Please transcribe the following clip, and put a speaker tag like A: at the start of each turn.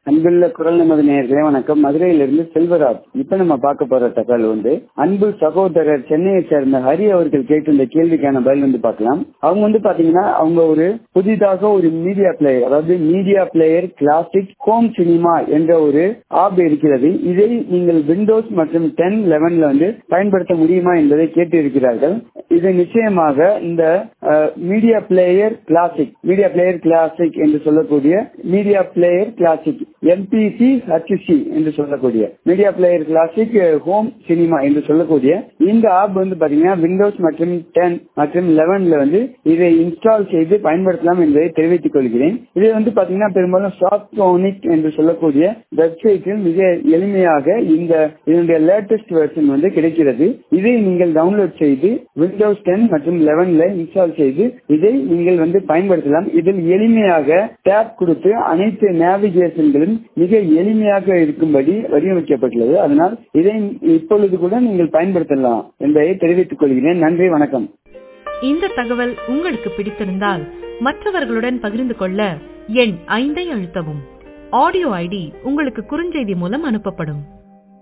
A: அன்புள்ள குரல் நமது நேயர்களே வணக்கம் மதுரையிலிருந்து செல்வராஜ் இப்ப நம்ம பார்க்க போற தகவல் வந்து அன்பு சகோதரர் சென்னையை சேர்ந்த ஹரி அவர்கள் கேட்டிருந்த கேள்விக்கான பதில் வந்து பார்க்கலாம் அவங்க வந்து பாத்தீங்கன்னா அவங்க ஒரு புதிதாக ஒரு மீடியா பிளேயர் அதாவது media player classic home cinema என்ற ஒரு ஆப் இருக்கிறது இதை நீங்கள் விண்டோஸ் மற்றும் டென் லெவன்ல வந்து பயன்படுத்த முடியுமா என்பதை கேட்டு இருக்கிறார்கள் இது நிச்சயமாக இந்த media player classic media player classic என்று சொல்லக்கூடிய media player classic MPC HC என்று சொல்லக்கூடிய media player classic home cinema என்று சொல்லக்கூடிய இந்த ஆப் வந்து பாத்தீங்கன்னா விண்டோஸ் மற்றும் டென் மற்றும் லெவன்ல வந்து இதை இன்ஸ்டால் செய்து பயன்படுத்தலாம் என்பதை தெரிவித்துக் கொள்கிறேன் இது வந்து பாத்தீங்கன்னா பெரும்பாலும் சாப்ட்ரோனிக் என்று சொல்லக்கூடிய வெப்சைட்டில் மிக எளிமையாக இந்த இதனுடைய லேட்டஸ்ட் வெர்ஷன் வந்து கிடைக்கிறது இதை நீங்கள் டவுன்லோட் செய்து விண்டோஸ் டென் மற்றும் லெவன்ல இன்ஸ்டால் செய்து இதை நீங்கள் வந்து பயன்படுத்தலாம் இதில் எளிமையாக டேப் கொடுத்து அனைத்து நேவிகேஷன்களும் மிக எளிமையாக இருக்கும்படி வடிவமைக்கப்பட்டுள்ளது அதனால் இதை இப்பொழுது கூட நீங்கள் பயன்படுத்தலாம் என்பதை தெரிவித்துக் கொள்கிறேன் நன்றி வணக்கம்
B: இந்த தகவல் உங்களுக்கு பிடித்திருந்தால் மற்றவர்களுடன் பகிர்ந்து கொள்ள எண் ஐந்தை அழுத்தவும் ஆடியோ ஐடி உங்களுக்கு குறுஞ்செய்தி மூலம் அனுப்பப்படும்